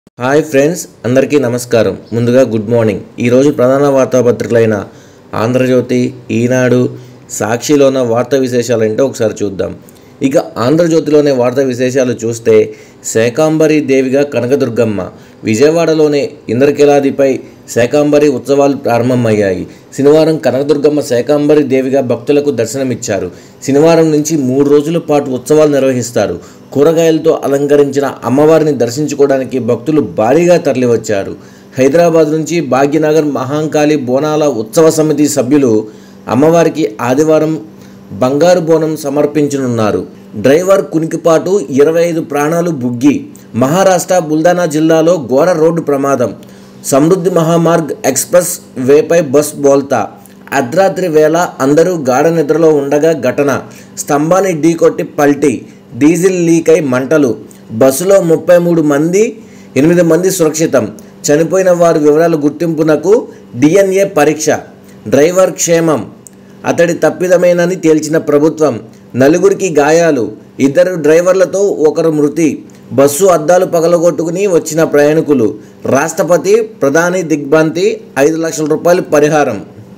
hi friends అందరికీ నమస్కారం ముందుగా గుడ్ మార్నింగ్ ఈరోజు ప్రధాన వార్తాపత్రికలైన ఆంధ్రజ్యోతి ఈనాడు సాక్షిలోన వార్తా విశేషాలు ఏంటో ఒకసారి చూద్దాం ఇక ఆంధ్రజ్యోతిలోని వార్తా విశేషాలు చూస్తే శాకాంబరి దేవిగా కనకదుర్గమ్మ విజయవాడలోని ఇంద్రకిలాదిపై శాకాంబరి ఉత్సవాలు ప్రారంభమయ్యాయి శనివారం కనకదుర్గమ్మ శాకాంబరి దేవిగా భక్తులకు దర్శనమిచ్చారు శనివారం నుంచి మూడు రోజుల పాటు ఉత్సవాలు నిర్వహిస్తారు కూరగాయలతో అలంకరించిన అమ్మవారిని దర్శించుకోవడానికి భక్తులు భారీగా తరలివచ్చారు హైదరాబాద్ నుంచి భాగ్యనగర్ మహాంకాళి బోనాల ఉత్సవ సమితి సభ్యులు అమ్మవారికి ఆదివారం బంగారు బోనం సమర్పించనున్నారు డ్రైవర్ కునికిపాటు ఇరవై ఐదు ప్రాణాలు బుగ్గి మహారాష్ట్ర బుల్దానా జిల్లాలో ఘోర రోడ్డు ప్రమాదం సమృద్ధి మహామార్గ్ ఎక్స్ప్రెస్ వేపై బస్ బోల్తా అర్ధరాత్రి వేళ అందరూ గాఢ నిద్రలో ఉండగా ఘటన స్తంభాన్ని ఢీకొట్టి పల్టీ డీజిల్ లీక్ అయి మంటలు బస్సులో ముప్పై మూడు మంది ఎనిమిది మంది సురక్షితం చనిపోయిన వారి వివరాల గుర్తింపునకు డిఎన్ఏ పరీక్ష డ్రైవర్ క్షేమం అతడి తప్పిదమేనని తేల్చిన ప్రభుత్వం నలుగురికి గాయాలు ఇద్దరు డ్రైవర్లతో ఒకరు మృతి బస్సు అద్దాలు పగలగొట్టుకుని వచ్చిన ప్రయాణికులు రాష్ట్రపతి ప్రధాని దిగ్భ్రాంతి ఐదు లక్షల రూపాయలు పరిహారం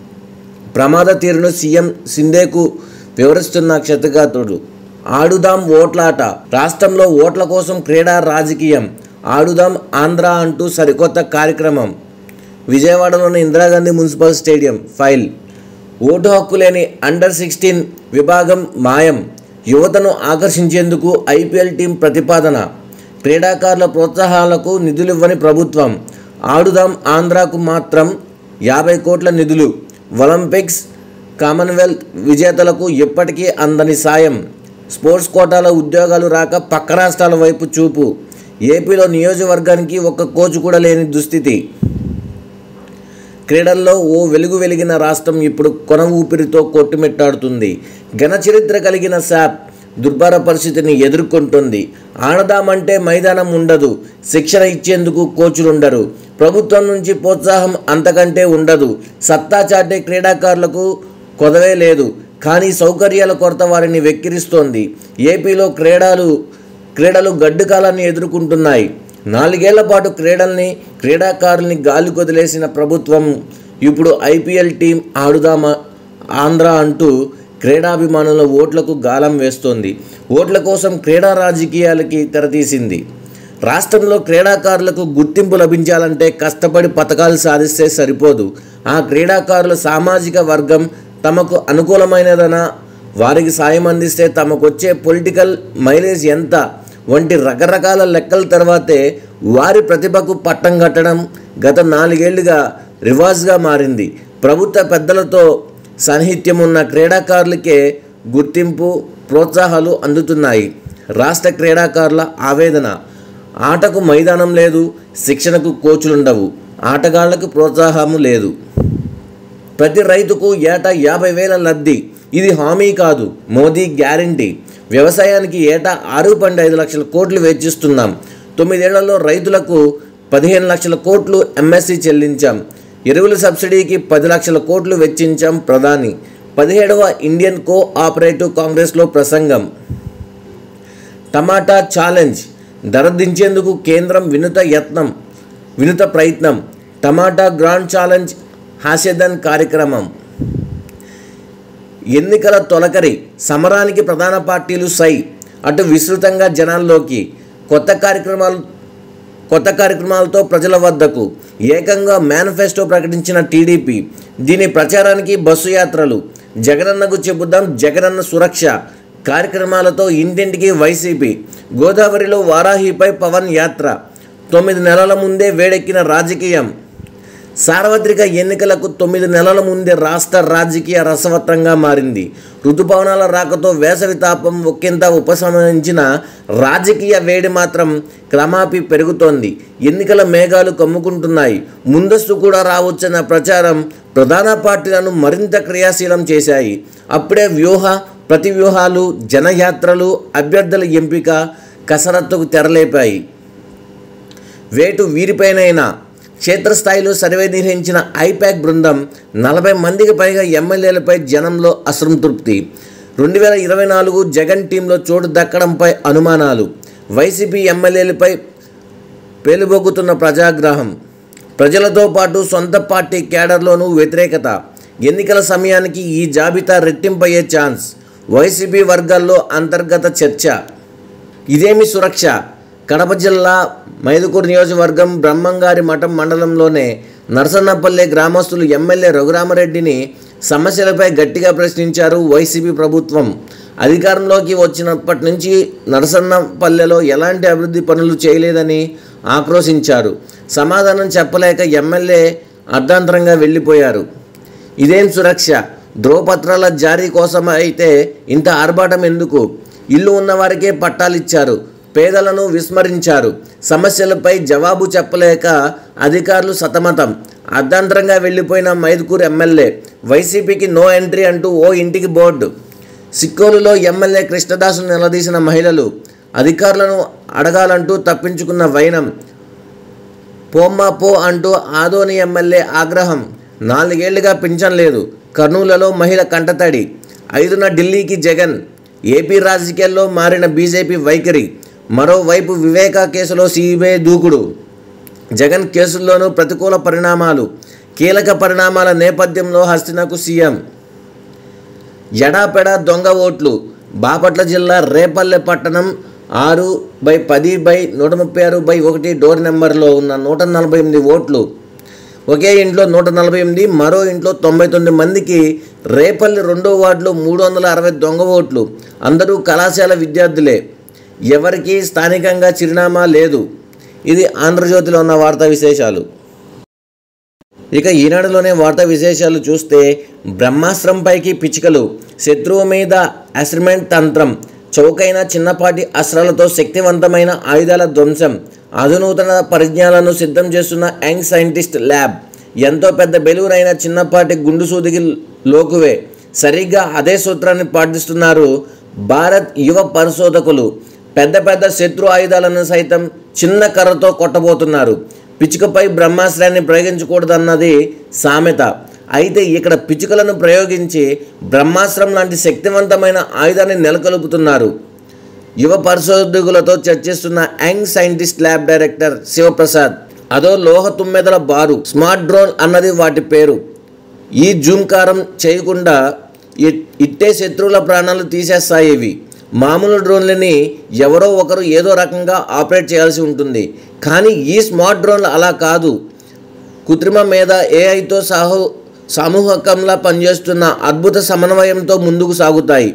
ప్రమాద తీరును సీఎం సింధేకు వివరిస్తున్న క్షతగాత్రుడు ఆడుదాం ఓట్లాట రాష్ట్రంలో ఓట్ల కోసం క్రీడా రాజకీయం ఆడుదాం ఆంధ్ర అంటూ సరికొత్త కార్యక్రమం విజయవాడలోని ఇందిరాగాంధీ మున్సిపల్ స్టేడియం ఫైల్ ఓటు హక్కు లేని అండర్ సిక్స్టీన్ విభాగం మాయం యువతను ఆకర్షించేందుకు ఐపీఎల్ టీం ప్రతిపాదన క్రీడాకారుల ప్రోత్సాహాలకు నిధులివ్వని ప్రభుత్వం ఆడుదాం ఆంధ్రాకు మాత్రం యాభై కోట్ల నిధులు ఒలింపిక్స్ కామన్వెల్త్ విజేతలకు ఎప్పటికీ అందని సాయం స్పోర్ట్స్ కోటాల ఉద్యోగాలు రాక పక్క రాష్ట్రాల వైపు చూపు ఏపీలో నియోజకవర్గానికి ఒక్క కోచ్ కూడా లేని దుస్థితి క్రీడల్లో ఓ వెలుగు వెలిగిన రాష్ట్రం ఇప్పుడు కొన ఊపిరితో కొట్టుమిట్టాడుతుంది ఘన చరిత్ర కలిగిన శాప్ దుర్భర పరిస్థితిని ఎదుర్కొంటుంది ఆడదామంటే మైదానం ఉండదు శిక్షణ ఇచ్చేందుకు కోచులుండరు ప్రభుత్వం నుంచి ప్రోత్సాహం అంతకంటే ఉండదు సత్తా చాటే క్రీడాకారులకు కొదవే లేదు కానీ సౌకర్యాల కొరత వారిని వెక్కిరిస్తోంది ఏపీలో క్రీడలు క్రీడలు గడ్డు కాలాన్ని ఎదుర్కొంటున్నాయి నాలుగేళ్ల పాటు క్రీడల్ని క్రీడాకారుల్ని గాలి కొదిలేసిన ప్రభుత్వం ఇప్పుడు ఐపీఎల్ టీం ఆడుదామా ఆంధ్ర అంటూ క్రీడాభిమానుల ఓట్లకు గాలం వేస్తోంది ఓట్ల కోసం క్రీడా రాజకీయాలకి తెరతీసింది రాష్ట్రంలో క్రీడాకారులకు గుర్తింపు లభించాలంటే కష్టపడి పథకాలు సాధిస్తే సరిపోదు ఆ క్రీడాకారుల సామాజిక వర్గం తమకు అనుకూలమైనదన వారికి సాయం అందిస్తే తమకొచ్చే పొలిటికల్ మైలేజ్ ఎంత వంటి రకరకాల లెక్కల తర్వాతే వారి ప్రతిభకు పట్టం కట్టడం గత నాలుగేళ్లుగా రివాజ్గా మారింది ప్రభుత్వ పెద్దలతో సాన్నిహిత్యం ఉన్న క్రీడాకారులకే గుర్తింపు ప్రోత్సాహాలు అందుతున్నాయి రాష్ట్ర క్రీడాకారుల ఆవేదన ఆటకు మైదానం లేదు శిక్షణకు కోచులుండవు ఆటగాళ్లకు ప్రోత్సాహము లేదు ప్రతి రైతుకు ఏటా యాభై వేల లబ్ధి ఇది హామీ కాదు మోదీ గ్యారంటీ వ్యవసాయానికి ఏటా ఆరు పాయింట్ ఐదు లక్షల కోట్లు వెచ్చిస్తున్నాం తొమ్మిదేళ్లలో రైతులకు పదిహేను లక్షల కోట్లు ఎంఎస్సి చెల్లించాం ఎరువుల సబ్సిడీకి పది లక్షల కోట్లు వెచ్చించాం ప్రధాని పదిహేడవ ఇండియన్ కో ఆపరేటివ్ కాంగ్రెస్లో ప్రసంగం టమాటా ఛాలెంజ్ ధర దించేందుకు కేంద్రం వినూత యత్నం వినూత ప్రయత్నం టమాటా గ్రాండ్ ఛాలెంజ్ హాస్యదన్ కార్యక్రమం ఎన్నికల తొలకరి సమరానికి ప్రధాన పార్టీలు సై అటు విస్తృతంగా జనాల్లోకి కొత్త కార్యక్రమాలు కొత్త కార్యక్రమాలతో ప్రజల వద్దకు ఏకంగా మేనిఫెస్టో ప్రకటించిన టీడీపీ దీని ప్రచారానికి బస్సు యాత్రలు జగనన్నకు చెబుదాం జగనన్న సురక్ష కార్యక్రమాలతో ఇంటింటికి వైసీపీ గోదావరిలో వారాహిపై పవన్ యాత్ర తొమ్మిది నెలల ముందే వేడెక్కిన రాజకీయం సార్వత్రిక ఎన్నికలకు తొమ్మిది నెలల ముందే రాష్ట్ర రాజకీయ రసవత్రంగా మారింది ఋతుపవనాల రాకతో వేసవి తాపం ఒక్కింత ఉపశమించిన రాజకీయ వేడి మాత్రం క్రమాపి పెరుగుతోంది ఎన్నికల మేఘాలు కమ్ముకుంటున్నాయి ముందస్తు కూడా రావచ్చన్న ప్రచారం ప్రధాన పార్టీలను మరింత క్రియాశీలం చేశాయి అప్పుడే వ్యూహ ప్రతి వ్యూహాలు జనయాత్రలు అభ్యర్థుల ఎంపిక కసరత్తుకు తెరలేపాయి వేటు వీరిపైనైనా క్షేత్రస్థాయిలో సర్వే నిర్వహించిన ఐపాక్ బృందం నలభై మందికి పైగా ఎమ్మెల్యేలపై జనంలో అసంతృప్తి రెండు వేల ఇరవై నాలుగు జగన్ టీంలో చోటు దక్కడంపై అనుమానాలు వైసీపీ ఎమ్మెల్యేలపై పేలుబొగ్గుతున్న ప్రజాగ్రహం ప్రజలతో పాటు సొంత పార్టీ కేడర్లోనూ వ్యతిరేకత ఎన్నికల సమయానికి ఈ జాబితా రెట్టింపయ్యే ఛాన్స్ వైసీపీ వర్గాల్లో అంతర్గత చర్చ ఇదేమి సురక్ష కడప జిల్లా మైదుకూరు నియోజకవర్గం బ్రహ్మంగారి మఠం మండలంలోనే నరసన్నపల్లె గ్రామస్తులు ఎమ్మెల్యే రఘురామరెడ్డిని సమస్యలపై గట్టిగా ప్రశ్నించారు వైసీపీ ప్రభుత్వం అధికారంలోకి వచ్చినప్పటి నుంచి నరసన్నపల్లెలో ఎలాంటి అభివృద్ధి పనులు చేయలేదని ఆక్రోశించారు సమాధానం చెప్పలేక ఎమ్మెల్యే అర్ధాంతరంగా వెళ్ళిపోయారు ఇదేం సురక్ష ధ్రువపత్రాల జారీ కోసం అయితే ఇంత ఆర్భాటం ఎందుకు ఇల్లు ఉన్నవారికే పట్టాలిచ్చారు పేదలను విస్మరించారు సమస్యలపై జవాబు చెప్పలేక అధికారులు సతమతం అర్ధాంతరంగా వెళ్ళిపోయిన మైదుకూరు ఎమ్మెల్యే వైసీపీకి నో ఎంట్రీ అంటూ ఓ ఇంటికి బోర్డు సిక్కోలులో ఎమ్మెల్యే కృష్ణదాసును నిలదీసిన మహిళలు అధికారులను అడగాలంటూ తప్పించుకున్న వైనం పోమ్మా పో అంటూ ఆదోని ఎమ్మెల్యే ఆగ్రహం నాలుగేళ్లుగా పింఛన్ లేదు కర్నూలులో మహిళ కంటతడి ఐదున ఢిల్లీకి జగన్ ఏపీ రాజకీయాల్లో మారిన బీజేపీ వైఖరి మరోవైపు వివేకా కేసులో సిబిఐ దూకుడు జగన్ కేసుల్లోనూ ప్రతికూల పరిణామాలు కీలక పరిణామాల నేపథ్యంలో హస్తినకు సీఎం ఎడాపెడా దొంగ ఓట్లు బాపట్ల జిల్లా రేపల్లె పట్టణం ఆరు బై పది బై నూట ముప్పై ఆరు బై ఒకటి డోర్ నెంబర్లో ఉన్న నూట నలభై ఎనిమిది ఓట్లు ఒకే ఇంట్లో నూట నలభై ఎనిమిది మరో ఇంట్లో తొంభై తొమ్మిది మందికి రేపల్లి రెండో వార్డులో మూడు వందల అరవై దొంగ ఓట్లు అందరూ కళాశాల విద్యార్థులే ఎవరికీ స్థానికంగా చిరునామా లేదు ఇది ఆంధ్రజ్యోతిలో ఉన్న వార్తా విశేషాలు ఇక ఈనాడులోనే వార్తా విశేషాలు చూస్తే బ్రహ్మాస్త్రంపైకి పిచ్చుకలు శత్రువు మీద అసైన్మెంట్ తంత్రం చౌకైన చిన్నపాటి అస్త్రాలతో శక్తివంతమైన ఆయుధాల ధ్వంసం అధునూతన పరిజ్ఞానాలను సిద్ధం చేస్తున్న యంగ్ సైంటిస్ట్ ల్యాబ్ ఎంతో పెద్ద బెలూరైన చిన్నపాటి గుండు సూదికి లోకువే సరిగ్గా అదే సూత్రాన్ని పాటిస్తున్నారు భారత్ యువ పరిశోధకులు పెద్ద పెద్ద శత్రు ఆయుధాలను సైతం చిన్న కర్రతో కొట్టబోతున్నారు పిచ్చుకపై బ్రహ్మాస్త్రాన్ని ప్రయోగించకూడదన్నది సామెత అయితే ఇక్కడ పిచ్చుకలను ప్రయోగించి బ్రహ్మాస్త్రం లాంటి శక్తివంతమైన ఆయుధాన్ని నెలకొల్పుతున్నారు యువ పరిశోధకులతో చర్చిస్తున్న young scientist lab director Shivaprasad అదో లోహ తుమ్మెదల బారు స్మార్ట్ డ్రోన్ అన్నది వాటి పేరు ఈ జూమ్కారం చేయకుండా ఇ- ఇట్టే శత్రువుల ప్రాణాలు తీసేస్తాయి ఇవి మామూలు డ్రోన్లని ఎవరో ఒకరు ఏదో రకంగా ఆపరేట్ చేయాల్సి ఉంటుంది కానీ ఈ స్మార్ట్ డ్రోన్లు అలా కాదు కృత్రిమ మీద ఏఐతో సాహు సామూహికంలా పనిచేస్తున్న అద్భుత సమన్వయంతో ముందుకు సాగుతాయి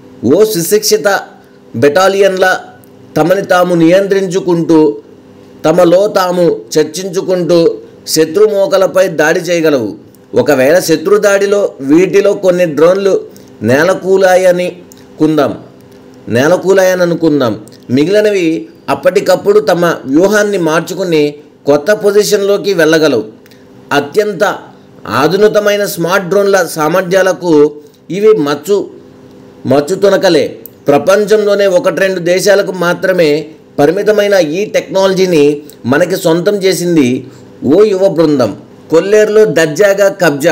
ఓ సుశిక్షిత బెటాలియన్ల తమని తాము నియంత్రించుకుంటూ తమలో తాము చర్చించుకుంటూ శత్రుమోకలపై దాడి చేయగలవు ఒకవేళ శత్రు దాడిలో వీటిలో కొన్ని డ్రోన్లు నేలకూలాయని కుందాం నేలకూలాయని అనుకుందాం మిగిలినవి అప్పటికప్పుడు తమ వ్యూహాన్ని మార్చుకుని కొత్త పొజిషన్లోకి వెళ్ళగలవు అత్యంత ఆధునితమైన స్మార్ట్ డ్రోన్ల సామర్థ్యాలకు ఇవి మచ్చు మచ్చు తునకలే ప్రపంచంలోనే ఒకటి రెండు దేశాలకు మాత్రమే పరిమితమైన ఈ టెక్నాలజీని మనకి సొంతం చేసింది ఓ యువ బృందం కొల్లేరులో దర్జాగా కబ్జా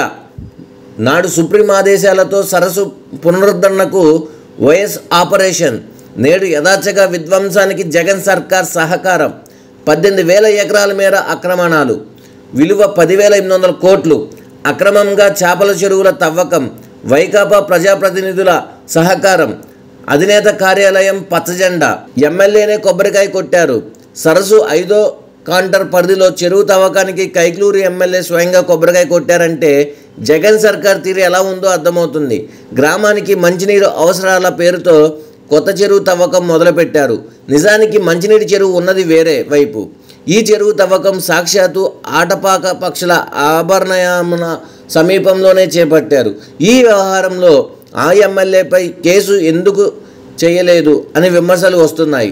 నాడు సుప్రీం ఆదేశాలతో సరస్సు పునరుద్ధరణకు వైఎస్ ఆపరేషన్ నేడు యథాచగా విధ్వంసానికి జగన్ సర్కార్ సహకారం పద్దెనిమిది వేల ఎకరాల మేర ఆక్రమణాలు విలువ పదివేల ఎనిమిది వందల కోట్లు అక్రమంగా చేపల చెరువుల తవ్వకం వైకాపా ప్రజాప్రతినిధుల సహకారం అధినేత కార్యాలయం పచ్చజెండా ఎమ్మెల్యేనే కొబ్బరికాయ కొట్టారు సరస్సు ఐదో కాంటర్ పరిధిలో చెరువు తవ్వకానికి కైక్లూరు ఎమ్మెల్యే స్వయంగా కొబ్బరికాయ కొట్టారంటే జగన్ సర్కార్ తీరు ఎలా ఉందో అర్థమవుతుంది గ్రామానికి మంచినీరు అవసరాల పేరుతో కొత్త చెరువు తవ్వకం మొదలుపెట్టారు నిజానికి మంచినీటి చెరువు ఉన్నది వేరే వైపు ఈ చెరువు తవ్వకం సాక్షాత్తు ఆటపాక పక్షుల ఆభరణయమున సమీపంలోనే చేపట్టారు ఈ వ్యవహారంలో ఆ ఎమ్మెల్యేపై కేసు ఎందుకు చేయలేదు అని విమర్శలు వస్తున్నాయి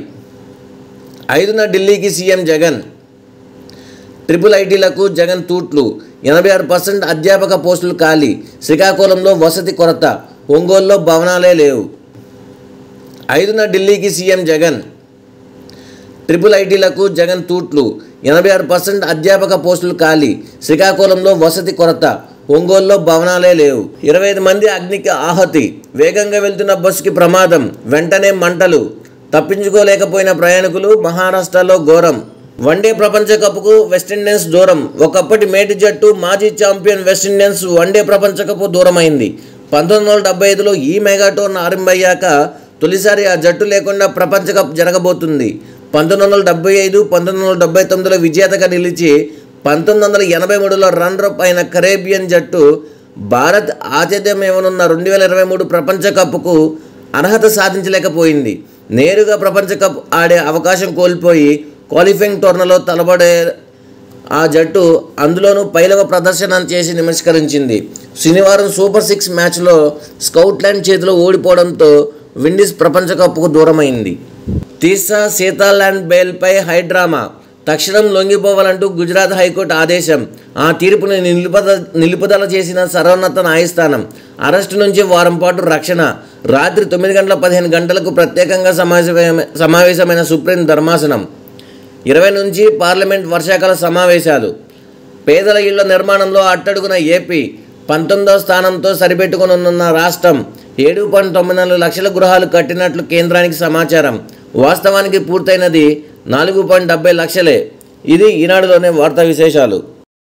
ఐదున ఢిల్లీకి సీఎం జగన్ ట్రిపుల్ ఐటీలకు జగన్ తూట్లు ఎనభై ఆరు పర్సెంట్ అధ్యాపక పోస్టులు ఖాళీ శ్రీకాకుళంలో వసతి కొరత ఒంగోలులో భవనాలే లేవు ఐదున ఢిల్లీకి సీఎం జగన్ ట్రిపుల్ ఐటీలకు జగన్ తూట్లు ఎనభై ఆరు పర్సెంట్ అధ్యాపక పోస్టులు ఖాళీ శ్రీకాకుళంలో వసతి కొరత ఒంగోలులో భవనాలే లేవు ఇరవై ఐదు మంది అగ్నికి ఆహతి వేగంగా వెళ్తున్న బస్సుకి ప్రమాదం వెంటనే మంటలు తప్పించుకోలేకపోయిన ప్రయాణికులు మహారాష్ట్రలో ఘోరం వన్డే ప్రపంచ కప్కు వెస్టిండీస్ దూరం ఒకప్పటి మేటి జట్టు మాజీ ఛాంపియన్ వెస్టిండీస్ వన్డే ప్రపంచ కప్ దూరమైంది పంతొమ్మిది వందల డెబ్బై ఐదులో ఈ మెగా టోర్న్ ఆరంభమయ్యాక తొలిసారి ఆ జట్టు లేకుండా ప్రపంచ కప్ జరగబోతుంది పంతొమ్మిది వందల డెబ్బై ఐదు పంతొమ్మిది వందల డెబ్బై తొమ్మిదిలో విజేతగా నిలిచి పంతొమ్మిది వందల ఎనభై మూడులో రన్నరప్ అయిన కరేబియన్ జట్టు భారత్ ఆతిథ్యం ఇవ్వనున్న రెండు వేల ఇరవై మూడు ప్రపంచ కప్కు అర్హత సాధించలేకపోయింది నేరుగా ప్రపంచ కప్ ఆడే అవకాశం కోల్పోయి క్వాలిఫైయింగ్ టోర్నలో తలబడే ఆ జట్టు అందులోనూ పైలవ ప్రదర్శన చేసి నమస్కరించింది శనివారం సూపర్ సిక్స్ మ్యాచ్లో స్కౌట్లాండ్ చేతిలో ఓడిపోవడంతో విండీస్ ప్రపంచ కప్కు దూరమైంది తీసా సీతాల్యాండ్ బెయిల్పై హైడ్రామా తక్షణం లొంగిపోవాలంటూ గుజరాత్ హైకోర్టు ఆదేశం ఆ తీర్పుని నిలుపద నిలుపుదల చేసిన సర్వోన్నత న్యాయస్థానం అరెస్టు నుంచి వారం పాటు రక్షణ రాత్రి తొమ్మిది గంటల పదిహేను గంటలకు ప్రత్యేకంగా సమావేశమైన సమావేశమైన సుప్రీం ధర్మాసనం ఇరవై నుంచి పార్లమెంట్ వర్షాకాల సమావేశాలు పేదల ఇళ్ల నిర్మాణంలో అట్టడుగున ఏపీ పంతొమ్మిదవ స్థానంతో సరిపెట్టుకునున్న రాష్ట్రం ఏడు పాయింట్ తొమ్మిది నాలుగు లక్షల గృహాలు కట్టినట్లు కేంద్రానికి సమాచారం వాస్తవానికి పూర్తయినది నాలుగు పాయింట్ డెబ్బై లక్షలే ఇది ఈనాడులోనే వార్తా విశేషాలు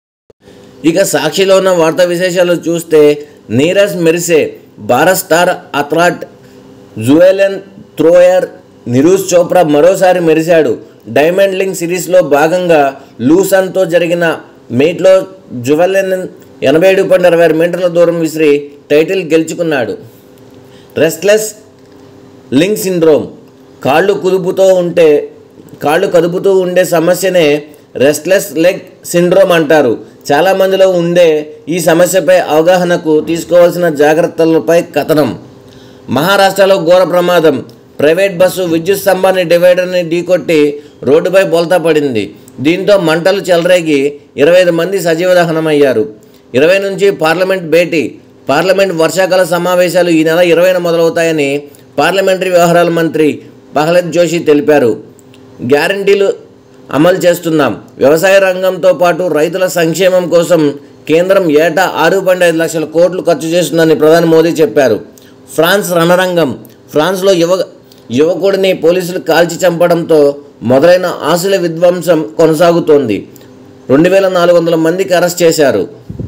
ఇక సాక్షిలో ఉన్న వార్తా విశేషాలు చూస్తే నీరజ్ మెరిసే Bharat star athlete javelin thrower Neeraj Chopra మరోసారి మెరిశాడు డైమండ్ లింక్ సిరీస్లో భాగంగా లూసన్తో జరిగిన మీట్లో జువెలెన్ ఎనభై ఏడు పాయింట్ అరవై ఆరు మీటర్ల దూరం విసిరి టైటిల్ గెలుచుకున్నాడు రెస్ట్లెస్ లింక్ సిండ్రోమ్ కాళ్ళు కుదుపుతూ ఉంటే కాళ్ళు కదుపుతూ ఉండే సమస్యనే రెస్ట్లెస్ లెగ్ సిండ్రోమ్ అంటారు చాలామందిలో ఉండే ఈ సమస్యపై అవగాహనకు తీసుకోవాల్సిన జాగ్రత్తలపై కథనం మహారాష్ట్రలో ఘోర ప్రమాదం ప్రైవేట్ బస్సు విద్యుత్ స్తంభాన్ని డివైడర్ని ఢీకొట్టి రోడ్డుపై బోల్తా పడింది దీంతో మంటలు చెలరేగి ఇరవై ఐదు మంది సజీవ దహనమయ్యారు ఇరవై నుంచి పార్లమెంట్ భేటీ పార్లమెంట్ వర్షాకాల సమావేశాలు ఈ నెల ఇరవైన మొదలవుతాయని పార్లమెంటరీ వ్యవహారాల మంత్రి ప్రహ్లాద్ జోషి తెలిపారు గ్యారంటీలు అమలు చేస్తున్నాం వ్యవసాయ రంగంతో పాటు రైతుల సంక్షేమం కోసం కేంద్రం ఏటా ఆరు పాయింట్ ఐదు లక్షల కోట్లు ఖర్చు చేస్తుందని ప్రధాని మోదీ చెప్పారు ఫ్రాన్స్ రణరంగం ఫ్రాన్స్లో యువ యువకుడిని పోలీసులు కాల్చి చంపడంతో మొదలైన ఆశల విధ్వంసం కొనసాగుతోంది రెండు వేల నాలుగు వందల మందికి అరెస్ట్ చేశారు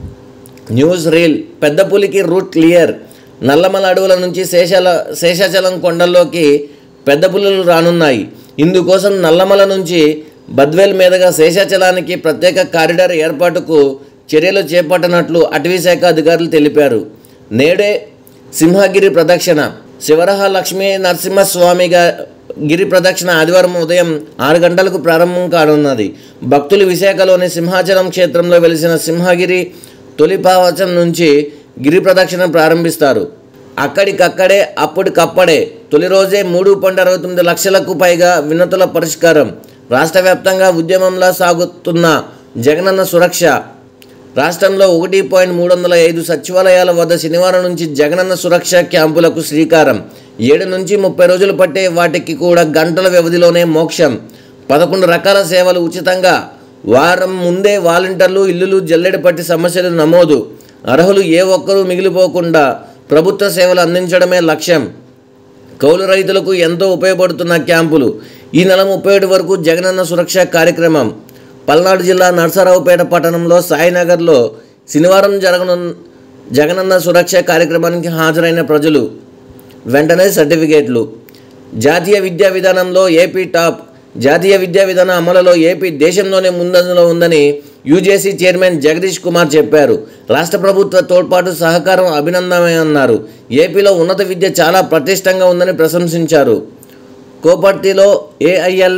న్యూస్ రీల్ పెద్ద పులికి రూట్ క్లియర్ నల్లమల అడవుల నుంచి శేషాల శేషాచలం కొండల్లోకి పెద్ద పులులు రానున్నాయి ఇందుకోసం నల్లమల నుంచి బద్వేల్ మీదుగా శేషాచలానికి ప్రత్యేక కారిడార్ ఏర్పాటుకు చర్యలు చేపట్టనట్లు అటవీశాఖ అధికారులు తెలిపారు నేడే సింహగిరి ప్రదక్షిణ శివరహ లక్ష్మీ నరసింహస్వామి గా గిరి ప్రదక్షిణ ఆదివారం ఉదయం ఆరు గంటలకు ప్రారంభం కానున్నది భక్తులు విశాఖలోని సింహాచలం క్షేత్రంలో వెలిసిన సింహగిరి తొలి పావచం నుంచి గిరి ప్రదక్షిణ ప్రారంభిస్తారు అక్కడికక్కడే అప్పటికప్పుడే తొలి రోజే మూడు పాయింట్ అరవై తొమ్మిది లక్షలకు పైగా వినతుల పరిష్కారం రాష్ట్ర వ్యాప్తంగా ఉద్యమంలా సాగుతున్న జగనన్న సురక్ష రాష్ట్రంలో ఒకటి పాయింట్ మూడు వందల ఐదు సచివాలయాల వద్ద శనివారం నుంచి జగనన్న సురక్ష క్యాంపులకు శ్రీకారం ఏడు నుంచి ముప్పై రోజులు పట్టే వాటికి కూడా గంటల వ్యవధిలోనే మోక్షం పదకొండు రకాల సేవలు ఉచితంగా వారం ముందే వాలంటీర్లు ఇల్లులు జల్లెడ పట్టి సమస్యలు నమోదు అర్హులు ఏ ఒక్కరూ మిగిలిపోకుండా ప్రభుత్వ సేవలు అందించడమే లక్ష్యం కౌలు రైతులకు ఎంతో ఉపయోగపడుతున్న క్యాంపులు ఈ నెల ముప్పై ఒకటి వరకు జగనన్న సురక్ష కార్యక్రమం పల్నాడు జిల్లా నర్సరావుపేట పట్టణంలో సాయినగర్లో శనివారం జరగనున్న జగనన్న సురక్ష కార్యక్రమానికి హాజరైన ప్రజలు వెంటనే సర్టిఫికేట్లు జాతీయ విద్యా విధానంలో ఏపీ టాప్ జాతీయ విద్యా విధాన అమలులో ఏపీ దేశంలోనే ముందంజలో ఉందని యూజేసీ చైర్మన్ జగదీష్ కుమార్ చెప్పారు రాష్ట్ర ప్రభుత్వ తోడ్పాటు సహకారం అభినందనమే అన్నారు ఏపీలో ఉన్నత విద్య చాలా ప్రతిష్టంగా ఉందని ప్రశంసించారు కోపర్తిలో ఏఐఎల్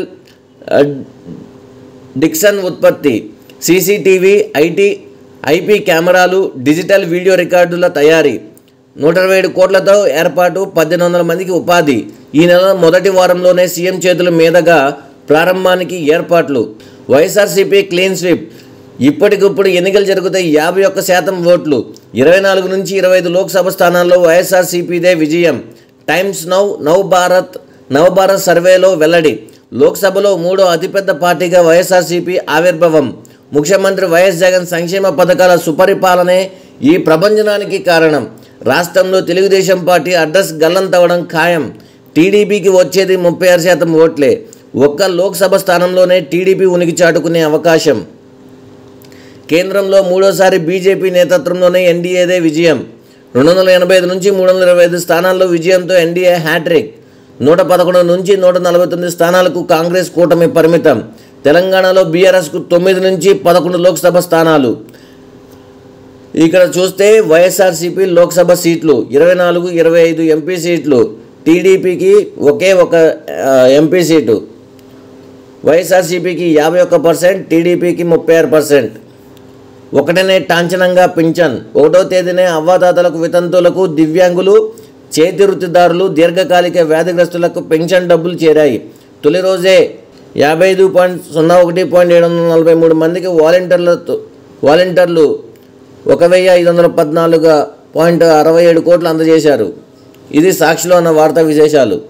డిక్సన్ ఉత్పత్తి సీసీటీవీ ఐటీ ఐపీ కెమెరాలు డిజిటల్ వీడియో రికార్డుల తయారీ నూట ఇరవై ఏడు కోట్లతో ఏర్పాటు పద్దెనిమిది వందల మందికి ఉపాధి ఈ నెల మొదటి వారంలోనే సీఎం చేతుల మీదుగా ప్రారంభానికి ఏర్పాట్లు వైఎస్ఆర్సీపీ క్లీన్ స్వీప్ ఇప్పటికిప్పుడు ఎన్నికలు జరుగుతాయి యాభై ఒక్క శాతం ఓట్లు ఇరవై నాలుగు నుంచి ఇరవై ఐదు లోక్సభ స్థానాల్లో వైఎస్ఆర్సీపీదే విజయం టైమ్స్ నౌ నవ్ భారత్ నవభారత్ సర్వేలో వెల్లడి లోక్సభలో మూడో అతిపెద్ద పార్టీగా వైఎస్ఆర్సీపీ ఆవిర్భావం ముఖ్యమంత్రి వైఎస్ జగన్ సంక్షేమ పథకాల సుపరిపాలనే ఈ ప్రభంజనానికి కారణం రాష్ట్రంలో తెలుగుదేశం పార్టీ అడ్రస్ గల్లంతవడం ఖాయం టీడీపీకి వచ్చేది ముప్పై ఆరు శాతం ఓట్లే ఒక్క లోక్సభ స్థానంలోనే టీడీపీ ఉనికి చాటుకునే అవకాశం కేంద్రంలో మూడోసారి బీజేపీ నేతృత్వంలోనే ఎన్డీఏదే విజయం రెండు వందల ఎనభై ఐదు నుంచి మూడు వందల ఇరవై ఐదు స్థానాల్లో విజయంతో ఎన్డీఏ హ్యాట్రిక్ నూట పదకొండు నుంచి నూట నలభై తొమ్మిది స్థానాలకు కాంగ్రెస్ కూటమి పరిమితం తెలంగాణలో బీఆర్ఎస్కు తొమ్మిది నుంచి పదకొండు లోక్సభ స్థానాలు ఇక్కడ చూస్తే వైఎస్ఆర్సీపీ లోక్సభ సీట్లు ఇరవై నాలుగు ఇరవై ఐదు ఎంపీ సీట్లు టీడీపీకి ఒకే ఒక ఆ, ఎంపీ సీటు వైఎస్ఆర్సీపీకి యాభై ఒక్క పర్సెంట్ టీడీపీకి ముప్పై ఆరు పర్సెంట్ ఒకటనే టాంచనంగా పింఛన్ ఒకటో తేదీనే అవ్వాతాతలకు వితంతువులకు దివ్యాంగులు చేతి వృత్తిదారులు దీర్ఘకాలిక వ్యాధిగ్రస్తులకు పెన్షన్ డబ్బులు చేరాయి తొలి రోజే యాభై ఐదు పాయింట్ సున్నా ఒకటి పాయింట్ ఏడు వందల నలభై మూడు మందికి వాలంటీర్లతో వాలంటీర్లు ఒక వెయ్యి ఐదు వందల పద్నాలుగు పాయింట్ అరవై ఏడు కోట్లు అందజేశారు ఇది సాక్షిలో ఉన్న వార్తా విశేషాలు